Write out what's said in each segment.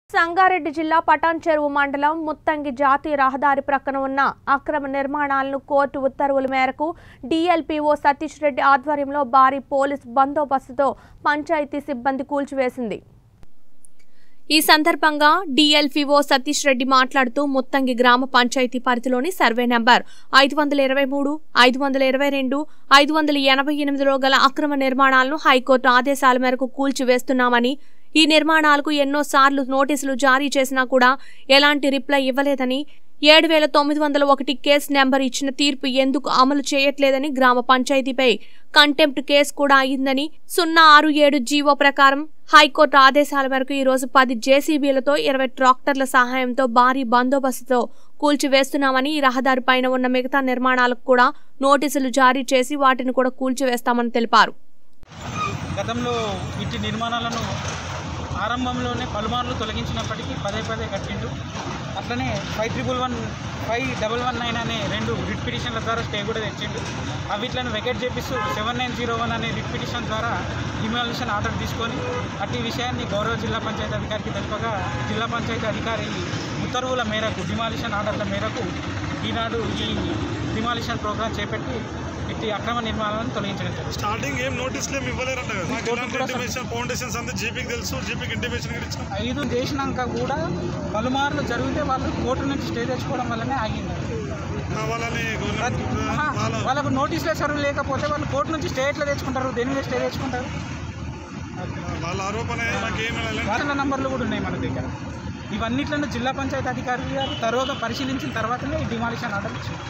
సంగారెడ్డి జిల్లా పటాన్ చెరువు మండలం ముత్తంగి జాతీయ రహదారి ప్రక్కన ఉన్న అక్రమ నిర్మాణాలను కోర్టు ఉత్తర్వుల మేరకు డీఎల్పీఓ సతీష్ రెడ్డి ఆధ్వర్యంలో భారీ పోలీస్ బందోబస్తుతో పంచాయతీ సిబ్బంది కూల్చివేసింది ఈ సందర్భంగా డిఎల్ఫీఓ సతీష్ రెడ్డి మాట్లాడుతూ ముత్తంగి గ్రామ పంచాయతీ పరిధిలోని సర్వే నంబర్ ఐదు వందల ఇరవై మూడు ఐదు వందల ఇరవై రెండు ఐదు వందల ఎనభై ఎనిమిదిలో గల అక్రమ నిర్మాణాలను హైకోర్టు ఆదేశాల మేరకు కూల్చివేస్తున్నామని ఈ నిర్మాణాలకు ఎన్నోసార్లు నోటీసులు జారీ చేసినా కూడా ఎలాంటి రిప్లై ఇవ్వలేదని ఏడు వేల తొమ్మిది వందల ఒకటి కేసు నెంబర్ ఇచ్చిన తీర్పు ఎందుకు అమలు చేయట్లేదని గ్రామ పంచాయతీపై కంటెంప్ట్ కేసు కూడా అయిందని సున్నా ఆరు ఏడు జీవో ప్రకారం హైకోర్టు ఆదేశాల మేరకు ఈ రోజు పది జేసీబీలతో ఇరవై ట్రాక్టర్ల సహాయంతో భారీ బందోబస్తుతో కూల్చివేస్తున్నామని ఈ రహదారి పైన ఉన్న మిగతా నిర్మాణాలకు కూడా నోటీసులు జారీ చేసి వాటిని కూడా కూల్చివేస్తామని తెలిపారు గతంలో ఇట్టి నిర్మాణాలను ఆరంభంలోనే పలుమార్లు తొలగించినప్పటికీ పదే పదే కట్టిండు అట్లనే five triple one five double one nine అనే రెండు రిట్ పిటిషన్ల ద్వారా స్టే కూడా తెచ్చిండు అవిట్లను వెకెట్ చేపిస్తూ సెవెన్ నైన్ జీరో వన్ అనే రిట్ పిటిషన్ ద్వారా డిమాలిషన్ ఆర్డర్ తీసుకొని అట్టి విషయాన్ని గౌరవ జిల్లా పంచాయతీ అధికారికి తెలుపగా జిల్లా పంచాయతీ అధికారి ఉత్తర్వుల మేరకు డిమాలిషన్ ఆర్డర్ల మేరకు ఈనాడు ఈ డిమాలిషన్ ప్రోగ్రాం చేపట్టి ఇట్టి అక్రమ నిర్మాణాలను తొలగించడం జరిగింది స్టార్టింగ్ ఏం నోటీసులు ఏమి ఇవ్వలేరంట కదా మాకు మాకు ఇలాంటి కూడా ఇంటిమేషన్ ఫౌండేషన్స్ అంతా జీపీకి తెలుసు జీపీకి ఇంటిమేషన్ కూడా ఇచ్చాం ఐదు చేసినాక కూడా పలుమార్లు జరిగితే వాళ్ళు కోర్టు నుంచి స్టే తెచ్చుకోవడం వల్లనే ఆగింది ఆ వాళ్ళని గవర్నమెంట్ ఆహా, వాళ్ళ వాళ్ళకు నోటీసులే సరువు లేకపోతే వాళ్ళు కోర్టు నుంచి స్టే ఎట్లా తెచ్చుకుంటారు దేని మీద స్టే తెచ్చుకుంటారు వాళ్ళ ఆరోపణ మాకేం వాటిల నంబర్లు కూడా ఉన్నాయి మన దగ్గర ఇవన్నిట్లను జిల్లా పంచాయతీ అధికారి గారు తరువుగా పరిశీలించిన తర్వాతనే ఈ డిమాలిషన్ ఆర్డర్ ఇచ్చింది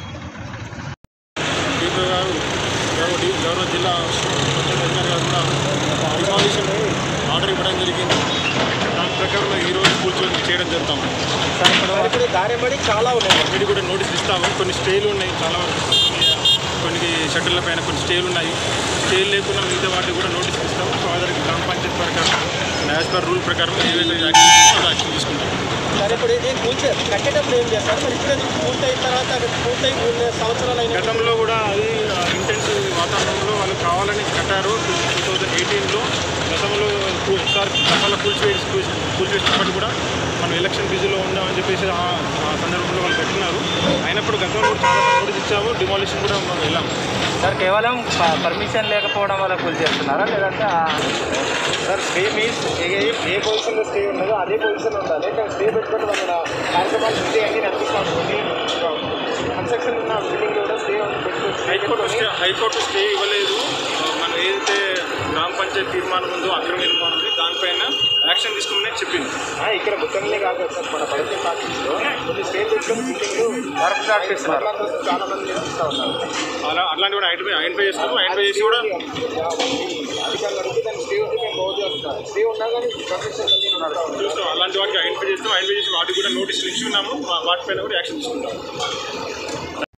డీపీ గారు గౌరవ డి- గౌరవ జిల్లా పంచాయతీ అధికారి గారు కూడా డిమాలిషన్ ఆర్డర్ ఇవ్వడం జరిగింది దాని ప్రకారం ఈరోజు కూర్చొని చేయడం జరుగుతాము ఇప్పుడు దారిబడి చాలా ఉన్నాయి మీరు కూడా నోటీసులు ఇస్తాము కొన్ని స్టేలు ఉన్నాయి చాలా వరకు కొన్ని షట్టర్ల పైన కొన్ని స్టేలు ఉన్నాయి స్టేలు లేకుండా మిగతా వాటికి కూడా నోటీసులు ఇస్తాము సో అదరికి గ్రామ పంచాయతీ ప్రకారం యాజ్ పర్ రూల్ ప్రకారం ఏదైతే యాక్షన్ తీసుకుంటామో అది యాక్షన్ తీసుకుంటాం సరే ఇప్పుడు ఇది కూర్చో కట్టేటప్పుడు ఏం చేస్తారు మరి ఇప్పుడు పూర్తయిన తర్వాత అది పూర్తయి మూడు సంవత్సరాలు అయిన గతంలో కూడా అది ఇంటెన్సివ్ వాతావరణంలో వాళ్ళు కావాలని కట్టారు టూ థౌజండ్ ఎయిటీన్లో గతంలో కూ- సార్ గతంలో కూల్చివేసి కూల్చివేసినప్పటికీ కూడా మనం ఎలక్షన్ బిజీలో ఉన్నామని చెప్పేసి ఆ ఆ సందర్భంలో వాళ్ళు కట్టినారు అయినప్పుడు గతంలో కూడా చాలా నోటీస్ ఇచ్చాము డిమాలిషన్ కూడా మనం వెళ్ళాం సార్ కేవలం పర్మిషన్ లేకపోవడం వల్ల కూల్ చేస్తున్నారా లేదంటే సార్ స్టే మీన్స్ ఏ ఏ పొజిషన్లో స్టే ఉన్నదో అదే పొజిషన్ ఉండాలి లేకపోతే స్టే పెట్టుకుంటే మన కార్యక్రమాలు స్టే అన్ని నడిపిస్తాం కన్స్ట్రక్షన్ ఉన్న బిల్డింగ్ కూడా stay high court stay high court stay ఇవ్వలేదు మనం ఏదైతే గ్రామ పంచాయతీ తీర్మానం ఉందో అక్రమ నిర్మాణం ఉంది దానిపైన యాక్షన్ తీసుకుని చెప్పింది ఇక్కడ మొత్తంలో కాదు సార్ మన పరిచయ ప్రాక్టీస్లో కొన్ని స్టే పెట్టుకుని బిల్డింగ్ వర్క్ స్టార్ట్ చేస్తున్నారు చాలా మంది నిర్మిస్తూ ఉన్నారు అలా అట్లాంటి కూడా ఐడెంటిఫై ఐడెంటిఫై చేసుకున్నాం ఐడెంటిఫై చేసి కూడా అధికారులు అడిగితే దాన్ని స్టే ఉంటే మేము బాగు చేస్తాం స్టే ఉన్నా కానీ కన్స్ట్రక్షన్ ఉన్నారు చూస్తాం అలాంటి వాటికి ఐడెంటిఫై చేస్తాం ఐడెంటిఫై చేసి వాటికి కూడా నోటీసులు ఇచ్చి ఉన్నాము వా- వాటిపైన కూడా యాక్షన్ తీసుకుంటాం